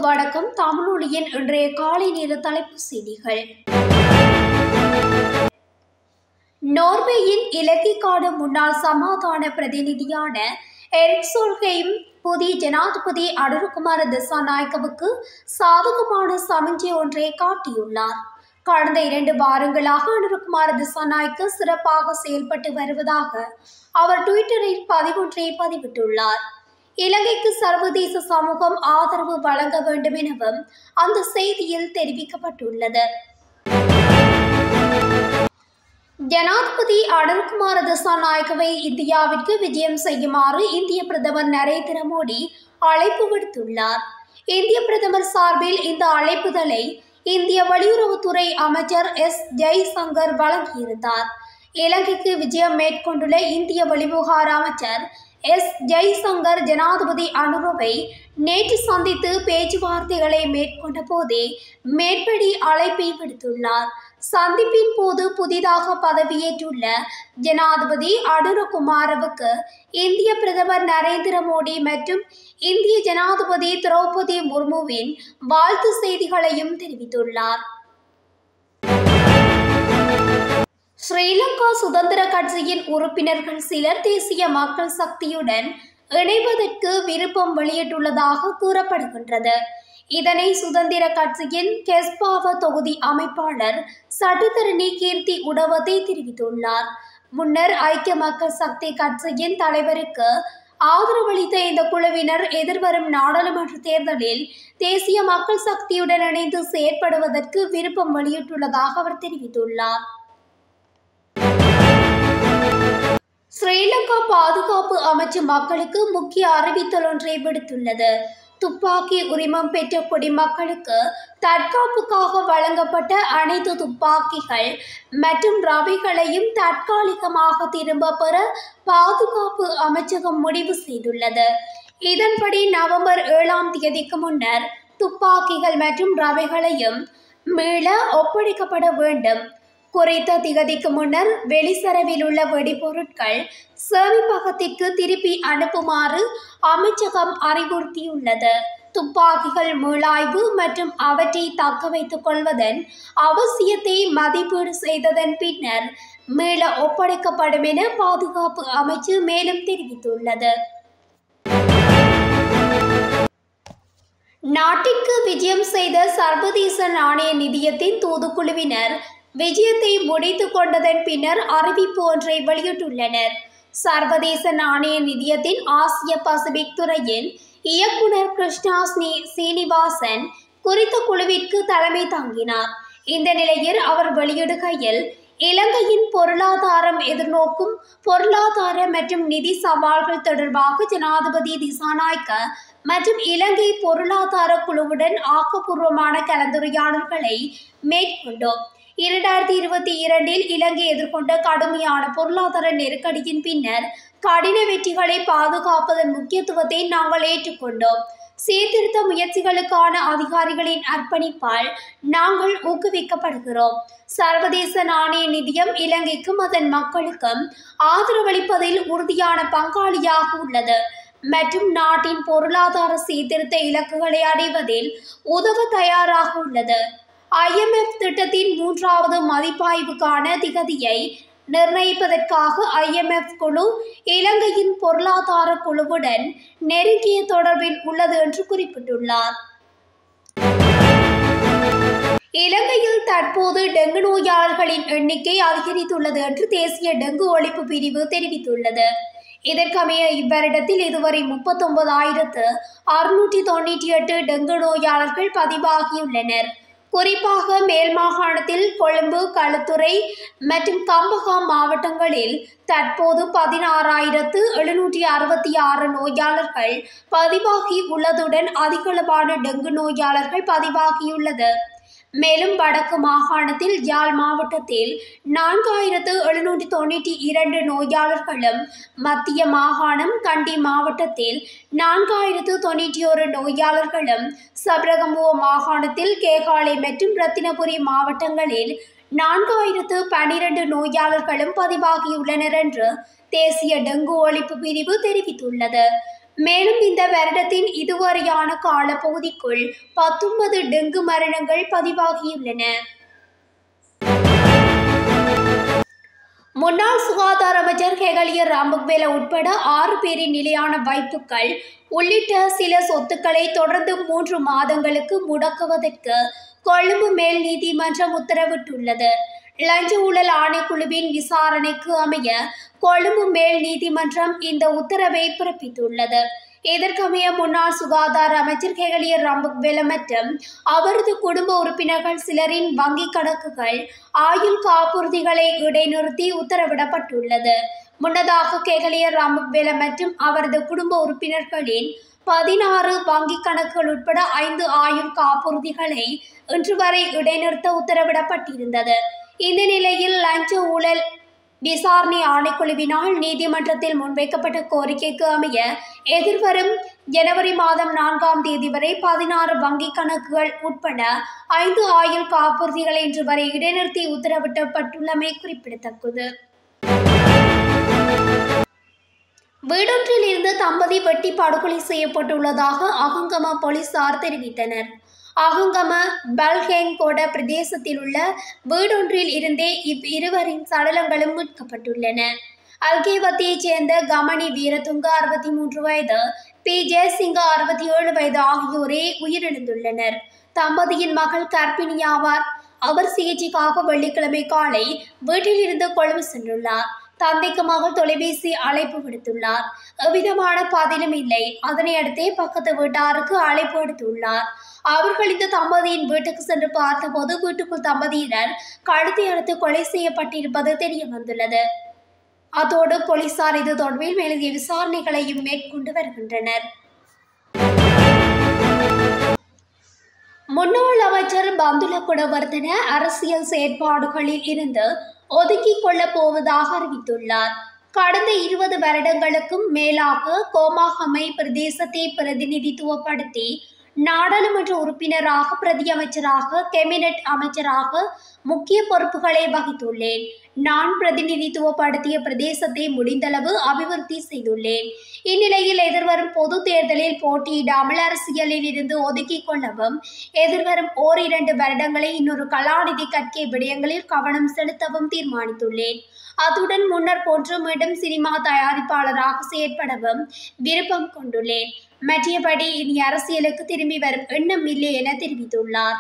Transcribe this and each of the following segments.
வணக்கம் தமிழொலியின் இன்றைய காலை நேர தலைப்புச் செய்திகள் நோர்வேயின் இலங்கைக்கான முன்னாள் சமாதான பிரதிநிதியான எரிக் சோல்கையும் புதிய ஜனாதிபதி அனுருகுமார திசாநாயக்கவுக்கு சாதகமான சமிஞ்சை ஒன்றை காட்டியுள்ளார் கடந்த இரண்டு வாரங்களாக அனுருகுமார திசாநாயக்க சிறப்பாக செயல்பட்டு வருவதாக அவர் ட்விட்டரில் பதிவொன்றை பதிவிட்டுள்ளார் இலங்கைக்கு சர்வதேச சமூகம் ஆதரவு வழங்க வேண்டும் எனவும் அந்த செய்தியில் தெரிவிக்கப்பட்டுள்ளது ஜனாதிபதி அனுர்குமார திசாநாயக்கவை இந்தியாவிற்கு விஜயம் செய்யுமாறு இந்திய பிரதமர் நரேந்திர மோடி அழைப்பு விடுத்துள்ளார் இந்திய பிரதமர் சார்பில் இந்த அழைப்புதலை இந்திய வெளியுறவுத்துறை அமைச்சர் எஸ் ஜெய்சங்கர் வழங்கியிருந்தார் இலங்கைக்கு விஜயம் மேற்கொண்டுள்ள இந்திய வெளிவிவகார அமைச்சர் எஸ் ஜெய்சங்கர் ஜனாதிபதி அனுரவை நேற்று சந்தித்து பேச்சுவார்த்தைகளை மேற்கொண்ட போதே மேற்படி அழைப்பை விடுத்துள்ளார் சந்திப்பின் போது புதிதாக பதவியேற்றுள்ள ஜனாதிபதி அனுரகுமாரவுக்கு இந்திய பிரதமர் நரேந்திர மோடி மற்றும் இந்திய ஜனாதிபதி திரௌபதி முர்முவின் வாழ்த்து செய்திகளையும் தெரிவித்துள்ளார் ஸ்ரீலங்கா சுதந்திர கட்சியின் உறுப்பினர்கள் சிலர் தேசிய மக்கள் சக்தியுடன் இணைவதற்கு விருப்பம் வெளியிட்டுள்ளதாக கூறப்படுகின்றது இதனை சுதந்திர கட்சியின் கெஸ்பாவ தொகுதி அமைப்பாளர் சட்டத்தரணி கீர்த்தி உடவத்தை தெரிவித்துள்ளார் முன்னர் ஐக்கிய மக்கள் சக்தி கட்சியின் தலைவருக்கு ஆதரவளித்த இந்த குழுவினர் எதிர்வரும் நாடாளுமன்ற தேர்தலில் தேசிய மக்கள் சக்தியுடன் இணைந்து செயற்படுவதற்கு விருப்பம் வெளியிட்டுள்ளதாக அவர் தெரிவித்துள்ளார் ஸ்ரீலங்கா பாதுகாப்பு அமைச்சு மக்களுக்கு முக்கிய அறிவித்தல் ஒன்றை விடுத்துள்ளது துப்பாக்கி உரிமம் பெற்ற குடிமக்களுக்கு தற்காப்புக்காக வழங்கப்பட்ட அனைத்து துப்பாக்கிகள் மற்றும் ரவைகளையும் தற்காலிகமாக திரும்ப பெற பாதுகாப்பு அமைச்சகம் முடிவு செய்துள்ளது இதன்படி நவம்பர் ஏழாம் தேதிக்கு முன்னர் துப்பாக்கிகள் மற்றும் ரவைகளையும் மீள ஒப்படைக்கப்பட வேண்டும் குறித்த திகதிக்கு முன்னர் வெளிசரவில் உள்ள வெடிபொருட்கள் சேமிப்பகத்திற்கு திருப்பி அனுப்புமாறு அமைச்சகம் அறிவுறுத்தியுள்ளது துப்பாக்கிகள் மீளாய்வு மற்றும் அவற்றை தக்க வைத்துக் கொள்வதன் அவசியத்தை மதிப்பீடு செய்ததன் பின்னர் மீள ஒப்படைக்கப்படும் என பாதுகாப்பு அமைச்சு மேலும் தெரிவித்துள்ளது நாட்டிற்கு விஜயம் செய்த சர்வதேச நாணய நிதியத்தின் தூதுக்குழுவினர் விஜயத்தை முடித்து கொண்டதன் பின்னர் அறிவிப்பு ஒன்றை வெளியிட்டுள்ளனர் சர்வதேச நாணய நிதியத்தின் ஆசிய பசிபிக் துறையின் இயக்குனர் கிருஷ்ணா ஸ்னி சீனிவாசன் குறித்த குழுவிற்கு தலைமை தாங்கினார் இந்த நிலையில் அவர் வெளியிடுகையில் இலங்கையின் பொருளாதாரம் எதிர்நோக்கும் பொருளாதார மற்றும் நிதி சவால்கள் தொடர்பாக ஜனாதிபதி திசாநாயக்க மற்றும் இலங்கை பொருளாதார குழுவுடன் ஆக்கப்பூர்வமான கலந்துரையாடல்களை மேற்கொண்டோம் இரண்டாயிரத்தி இருபத்தி இரண்டில் இலங்கை எதிர்கொண்ட கடுமையான பொருளாதார நெருக்கடியின் பின்னர் கடின வெற்றிகளை பாதுகாப்பதன் முக்கியத்துவத்தை நாங்கள் ஏற்றுக்கொண்டோம் சீர்திருத்த முயற்சிகளுக்கான அதிகாரிகளின் அர்ப்பணிப்பால் நாங்கள் ஊக்குவிக்கப்படுகிறோம் சர்வதேச நாணய நிதியம் இலங்கைக்கும் அதன் மக்களுக்கும் ஆதரவளிப்பதில் உறுதியான பங்காளியாக உள்ளது மற்றும் நாட்டின் பொருளாதார சீர்திருத்த இலக்குகளை அடைவதில் உதவ தயாராக உள்ளது ஐஎம்எஃப் திட்டத்தின் மூன்றாவது மதிப்பாய்வுக்கான திகதியை நிர்ணயிப்பதற்காக ஐஎம்எஃப் குழு இலங்கையின் பொருளாதார குழுவுடன் நெருங்கிய தொடர்பில் உள்ளது என்று குறிப்பிட்டுள்ளார் இலங்கையில் தற்போது டெங்கு நோயாளர்களின் எண்ணிக்கை அதிகரித்துள்ளது என்று தேசிய டெங்கு ஒழிப்பு பிரிவு தெரிவித்துள்ளது இதற்கமைய இவ்வருடத்தில் இதுவரை முப்பத்தொன்பதாயிரத்து அறுநூற்றி தொண்ணூற்றி எட்டு டெங்கு நோயாளர்கள் பதிவாகியுள்ளனர் குறிப்பாக மேல் மாகாணத்தில் கொழும்பு களுத்துறை மற்றும் கம்பஹாம் மாவட்டங்களில் தற்போது பதினாறாயிரத்து எழுநூற்றி அறுபத்தி ஆறு நோயாளர்கள் பதிவாகி உள்ளதுடன் அதிகளவான டெங்கு நோயாளர்கள் பதிவாகியுள்ளது மேலும் வடக்கு மாகாணத்தில் யாழ் மாவட்டத்தில் நான்காயிரத்து எழுநூற்றி தொண்ணூற்றி இரண்டு நோயாளர்களும் மத்திய மாகாணம் கண்டி மாவட்டத்தில் நான்காயிரத்து தொண்ணூற்றி ஒரு நோயாளர்களும் சப்ரகமுவ மாகாணத்தில் கேகாலை மற்றும் ரத்தினபுரி மாவட்டங்களில் நான்காயிரத்து பனிரெண்டு நோயாளர்களும் பதிவாகியுள்ளனர் என்று தேசிய டெங்கு ஒழிப்பு பிரிவு தெரிவித்துள்ளது மேலும் இந்த வருடத்தின் இதுவரையான காலப்பகுதிக்குள் பத்தொன்பது டெங்கு மரணங்கள் பதிவாகியுள்ளன முன்னாள் சுகாதார அமைச்சர் ஹெகலிய ராம்பக்வேல உட்பட ஆறு பேரின் நிலையான வைப்புகள் உள்ளிட்ட சில சொத்துக்களை தொடர்ந்து மூன்று மாதங்களுக்கு முடக்குவதற்கு கொழும்பு மேல் நீதிமன்றம் உத்தரவிட்டுள்ளது லஞ்ச ஊழல் ஆணைக்குழுவின் விசாரணைக்கு அமைய கொழும்பு மேல் நீதிமன்றம் இந்த உத்தரவை பிறப்பித்துள்ளது இதற்கமைய முன்னாள் சுகாதார அமைச்சர் ஹெகலிய ராம்பக்வேல மற்றும் அவரது குடும்ப உறுப்பினர்கள் சிலரின் வங்கிக் கணக்குகள் ஆயுள் காப்புறுதிகளை இடைநிறுத்தி உத்தரவிடப்பட்டுள்ளது முன்னதாக கேகலிய ராமவேல மற்றும் அவரது குடும்ப உறுப்பினர்களின் பதினாறு வங்கிக் கணக்குகள் உட்பட ஐந்து ஆயுள் காப்புறுதிகளை இன்று வரை இடைநிறுத்த உத்தரவிடப்பட்டிருந்தது இந்த நிலையில் லஞ்ச ஊழல் விசாரணை ஆணைக்குழுவினால் நீதிமன்றத்தில் முன்வைக்கப்பட்ட கோரிக்கைக்கு அமைய எதிர்வரும் ஜனவரி மாதம் நான்காம் தேதி வரை பதினாறு வங்கிக் கணக்குகள் உட்பட ஐந்து ஆயுள் காப்புறுதிகளை இன்று வரை இடைநிறுத்தி உத்தரவிடப்பட்டுள்ளமை குறிப்பிடத்தக்கது வீடொன்றில் இருந்து தம்பதி வெட்டி படுகொலை செய்யப்பட்டுள்ளதாக அகங்கம போலீசார் தெரிவித்தனர் அகங்கம பல்ஹேங்கோட பிரதேசத்தில் உள்ள வீடொன்றில் இருந்தே இவ் இருவரின் சடலங்களும் மீட்கப்பட்டுள்ளன அல்கேவத்தியைச் சேர்ந்த கமனி வீரதுங்க அறுபத்தி மூன்று வயது பி ஜெயசிங்க அறுபத்தி ஏழு வயது ஆகியோரே உயிரிழந்துள்ளனர் தம்பதியின் மகள் கர்ப்பிணியாவார் அவர் சிகிச்சைக்காக வெள்ளிக்கிழமை காலை வீட்டில் இருந்து கொழும்பு சென்றுள்ளார் தந்தைக்கு மகள் தொலைபேசி அழைப்பு விடுத்துள்ளார் எவ்விதமான பதிலும் இல்லை அதனை அடுத்தே பக்கத்து வீட்டாருக்கு அழைப்பு விடுத்துள்ளார் அவர்கள் இந்த தம்பதியின் வீட்டுக்கு சென்று பார்த்தபோது வீட்டுக்குள் தம்பதியினர் கழுத்தை அறுத்து கொலை செய்யப்பட்டிருப்பது தெரிய வந்துள்ளது அதோடு போலீசார் இது தொடர்பில் மேலதிக விசாரணைகளையும் மேற்கொண்டு வருகின்றனர் முன்னாள் அமைச்சர் பந்துல குணவர்தன அரசியல் செயற்பாடுகளில் இருந்து ஒதுக்கிக் கொள்ளப் போவதாக அறிவித்துள்ளார் கடந்த இருபது வருடங்களுக்கும் மேலாக கோமாகமை பிரதேசத்தை பிரதிநிதித்துவப்படுத்தி நாடாளுமன்ற உறுப்பினராக பிரதி அமைச்சராக கேபினட் அமைச்சராக முக்கிய பொறுப்புகளை வகித்துள்ளேன் நான் பிரதிநிதித்துவப்படுத்திய பிரதேசத்தை முடிந்தளவு அபிவிருத்தி செய்துள்ளேன் இந்நிலையில் எதிர்வரும் பொது தேர்தலில் போட்டியிடாமல் அரசியலில் இருந்து ஒதுக்கிக் கொள்ளவும் எதிர்வரும் ஓரிரண்டு வருடங்களை இன்னொரு கலாநிதி கற்கை விடயங்களில் கவனம் செலுத்தவும் தீர்மானித்துள்ளேன் அத்துடன் முன்னர் போன்று மீண்டும் சினிமா தயாரிப்பாளராக செயற்படவும் விருப்பம் கொண்டுள்ளேன் மற்றபடி இனி அரசியலுக்கு திரும்பி வரும் எண்ணம் இல்லை என தெரிவித்துள்ளார்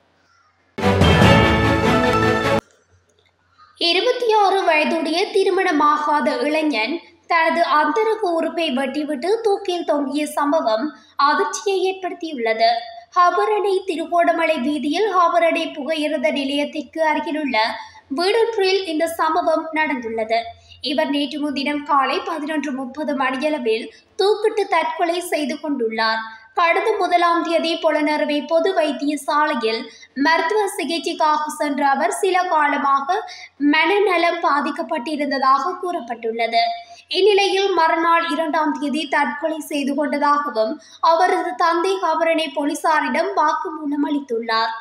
இருபத்தி ஆறு வயதுடைய திருமணமாகாத இளைஞன் தனது அந்தரங்க உறுப்பை வெட்டிவிட்டு தூக்கில் தொங்கிய சம்பவம் அதிர்ச்சியை ஏற்படுத்தியுள்ளது ஹபரணை திருகோணமலை வீதியில் ஹபரணை புகையிரத நிலையத்திற்கு அருகிலுள்ள வீடொன்றில் இந்த சம்பவம் நடந்துள்ளது இவர் நேற்று முன்தினம் காலை பதினொன்று முப்பது மணியளவில் தூக்கிட்டு தற்கொலை செய்து கொண்டுள்ளார் கடந்த முதலாம் தேதி புலனறுவை பொது வைத்தியசாலையில் மருத்துவ சிகிச்சைக்காக சென்ற அவர் சில காலமாக மனநலம் பாதிக்கப்பட்டிருந்ததாக கூறப்பட்டுள்ளது இந்நிலையில் மறுநாள் இரண்டாம் தேதி தற்கொலை செய்து கொண்டதாகவும் அவரது தந்தை கபரனை போலீசாரிடம் வாக்குமூலம் அளித்துள்ளார்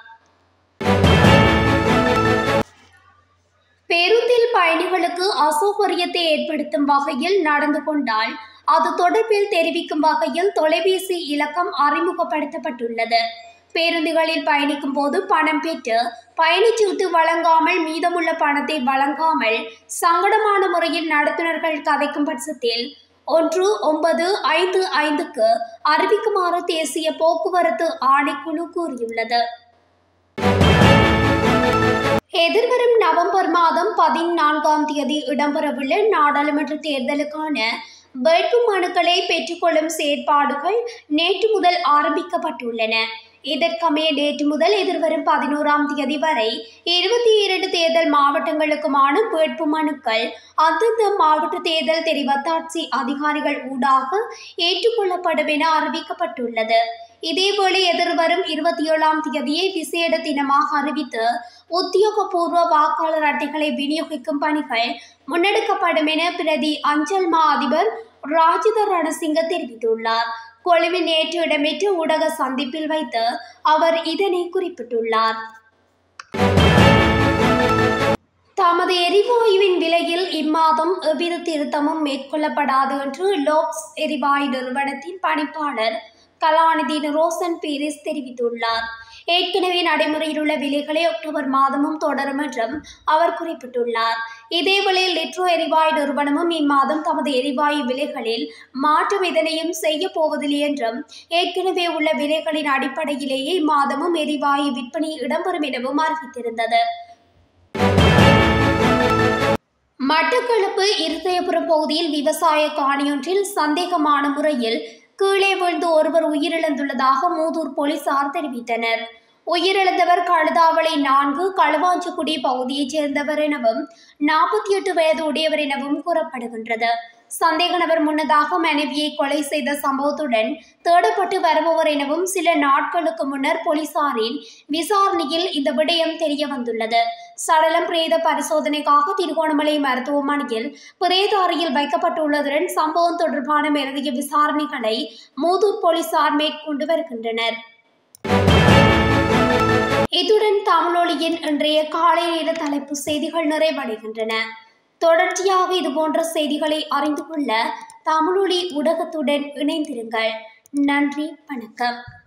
பேருந்தில் பயணிகளுக்கு அசௌகரியத்தை ஏற்படுத்தும் வகையில் நடந்து கொண்டால் அது தொடர்பில் தெரிவிக்கும் வகையில் தொலைபேசி இலக்கம் அறிமுகப்படுத்தப்பட்டுள்ளது பேருந்துகளில் பயணிக்கும் போது பணம் பெற்று பயணச்சீட்டு வழங்காமல் மீதமுள்ள பணத்தை வழங்காமல் சங்கடமான முறையில் நடத்துனர்கள் கதைக்கும் பட்சத்தில் ஒன்று ஒன்பது ஐந்து ஐந்துக்கு அறிவிக்குமாறு தேசிய போக்குவரத்து ஆணைக்குழு கூறியுள்ளது எதிர்வரும் நவம்பர் மாதம் பதினான்காம் தேதி இடம்பெறவுள்ள நாடாளுமன்ற தேர்தலுக்கான வேட்பு மனுக்களை பெற்றுக்கொள்ளும் செயற்பாடுகள் நேற்று முதல் ஆரம்பிக்கப்பட்டுள்ளன இதற்கமைய நேற்று முதல் எதிர்வரும் பதினோராம் தேதி வரை இருபத்தி இரண்டு தேர்தல் மாவட்டங்களுக்குமான வேட்பு மனுக்கள் அந்தந்த மாவட்ட தேர்தல் தெரிவத்தாட்சி அதிகாரிகள் ஊடாக ஏற்றுக்கொள்ளப்படும் என அறிவிக்கப்பட்டுள்ளது இதேவேளை எதிர்வரும் இருபத்தி ஏழாம் தேதியை விசேட தினமாக அறிவித்து உத்தியோகபூர்வ வாக்காளர் அட்டைகளை விநியோகிக்கும் பணிகள் முன்னெடுக்கப்படும் என பிரதி அஞ்சல் மா அதிபர் ராஜித ரணசிங்க தெரிவித்துள்ளார் கொழும்பில் நேற்று இடம்பெற்ற ஊடக சந்திப்பில் வைத்து அவர் இதனை குறிப்பிட்டுள்ளார் தமது எரிவாயுவின் விலையில் இம்மாதம் எவ்வித திருத்தமும் மேற்கொள்ளப்படாது என்று லோக்ஸ் எரிவாயு நிறுவனத்தின் பணிப்பாளர் கலாநிதி ரோசன் பீரிஸ் தெரிவித்துள்ளார் ஏற்கனவே நடைமுறையில் உள்ள விலைகளை அக்டோபர் மாதமும் தொடரும் என்றும் அவர் குறிப்பிட்டுள்ளார் இதேவேளை லிட்ரோ எரிவாயு நிறுவனமும் இம்மாதம் தமது எரிவாயு விலைகளில் மாற்றம் எதனையும் செய்ய போவதில்லை என்றும் ஏற்கனவே உள்ள விலைகளின் அடிப்படையிலேயே இம்மாதமும் எரிவாயு விற்பனை இடம்பெறும் எனவும் அறிவித்திருந்தது மட்டக்களப்பு இருதயபுரம் பகுதியில் விவசாய காணியொன்றில் சந்தேகமான முறையில் கீழே விழுந்து ஒருவர் உயிரிழந்துள்ளதாக மூதூர் போலீசார் தெரிவித்தனர் உயிரிழந்தவர் கழுதாவளை நான்கு களுவாஞ்சிக்குடி பகுதியைச் சேர்ந்தவர் எனவும் நாற்பத்தி எட்டு வயது உடையவர் எனவும் கூறப்படுகின்றது சந்தேக நபர் முன்னதாக மனைவியை கொலை செய்த சம்பவத்துடன் தேடப்பட்டு வருபவர் எனவும் சில நாட்களுக்கு முன்னர் போலீசாரின் விசாரணையில் இந்த விடயம் தெரிய வந்துள்ளது சடலம் பிரேத பரிசோதனைக்காக திருகோணமலை மருத்துவமனையில் பிரேத அறையில் வைக்கப்பட்டுள்ளதுடன் சம்பவம் தொடர்பான மேலதிக விசாரணைகளை மூதூர் போலீசார் மேற்கொண்டு வருகின்றனர் இத்துடன் தமிழொலியின் இன்றைய காலை நேர தலைப்பு செய்திகள் நிறைவடைகின்றன தொடர்ச்சியாக இதுபோன்ற செய்திகளை அறிந்து கொள்ள தமிழொலி ஊடகத்துடன் இணைந்திருங்கள் நன்றி வணக்கம்